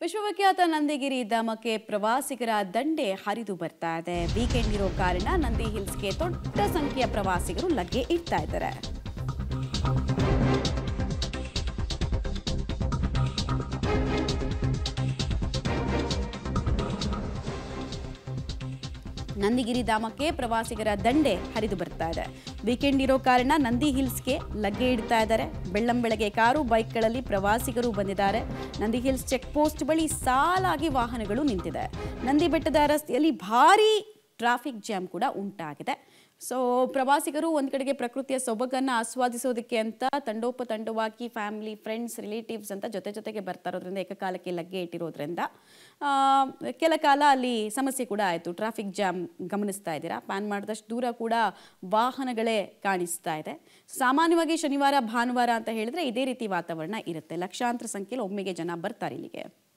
ವಿಶ್ವವಿಖ್ಯಾತ ನಂದಿಗಿರಿ ಧಾಮಕ್ಕೆ ಪ್ರವಾಸಿಗರ ದಂಡೆ ಹರಿದು ಬರ್ತಾ ಇದೆ ವೀಕೆಂಡ್ ಇರೋ ಕಾರಣ ನಂದಿ ಹಿಲ್ಸ್ಗೆ ದೊಡ್ಡ ಸಂಖ್ಯೆಯ ಪ್ರವಾಸಿಗರು ಲಗ್ಗೆ ಇಡ್ತಾ ಇದ್ದಾರೆ ನಂದಿಗಿರಿ ಧಾಮಕ್ಕೆ ಪ್ರವಾಸಿಗರ ದಂಡೆ ಹರಿದು ಬರ್ತಾ ಇದೆ ವೀಕೆಂಡ್ ಇರೋ ಕಾರಣ ನಂದಿ ಹಿಲ್ಸ್ಗೆ ಲಗ್ಗೆ ಇಡ್ತಾ ಇದ್ದಾರೆ ಬೆಳ್ಳಂ ಬೆಳಗ್ಗೆ ಕಾರು ಬೈಕ್ಗಳಲ್ಲಿ ಪ್ರವಾಸಿಗರು ಬಂದಿದ್ದಾರೆ ನಂದಿ ಹಿಲ್ಸ್ ಚೆಕ್ ಪೋಸ್ಟ್ ಬಳಿ ಸಾಲಾಗಿ ವಾಹನಗಳು ನಿಂತಿದೆ ನಂದಿ ಬೆಟ್ಟದ ರಸ್ತೆಯಲ್ಲಿ ಭಾರೀ ಟ್ರಾಫಿಕ್ ಜಾಮ್ ಕೂಡ ಉಂಟಾಗಿದೆ ಸೊ ಪ್ರವಾಸಿಗರು ಒಂದು ಕಡೆಗೆ ಪ್ರಕೃತಿಯ ಸೊಬಗನ್ನು ಆಸ್ವಾದಿಸೋದಕ್ಕೆ ಅಂತ ತಂಡೋಪತಂಡವಾಗಿ ಫ್ಯಾಮಿಲಿ ಫ್ರೆಂಡ್ಸ್ ರಿಲೇಟಿವ್ಸ್ ಅಂತ ಜೊತೆ ಜೊತೆಗೆ ಬರ್ತಾ ಇರೋದ್ರಿಂದ ಏಕಕಾಲಕ್ಕೆ ಲಗ್ಗೆ ಇಟ್ಟಿರೋದ್ರಿಂದ ಆ, ಕೆಲ ಕಾಲ ಅಲ್ಲಿ ಸಮಸ್ಯೆ ಕೂಡ ಆಯಿತು ಟ್ರಾಫಿಕ್ ಜಾಮ್ ಗಮನಿಸ್ತಾ ಇದ್ದೀರಾ ಪ್ಯಾನ್ ಮಾಡಿದಷ್ಟು ದೂರ ಕೂಡ ವಾಹನಗಳೇ ಕಾಣಿಸ್ತಾ ಇದೆ ಸಾಮಾನ್ಯವಾಗಿ ಶನಿವಾರ ಭಾನುವಾರ ಅಂತ ಹೇಳಿದ್ರೆ ಇದೇ ರೀತಿ ವಾತಾವರಣ ಇರುತ್ತೆ ಲಕ್ಷಾಂತರ ಸಂಖ್ಯೆಯಲ್ಲಿ ಒಮ್ಮೆಗೆ ಜನ ಬರ್ತಾರೆ ಇಲ್ಲಿಗೆ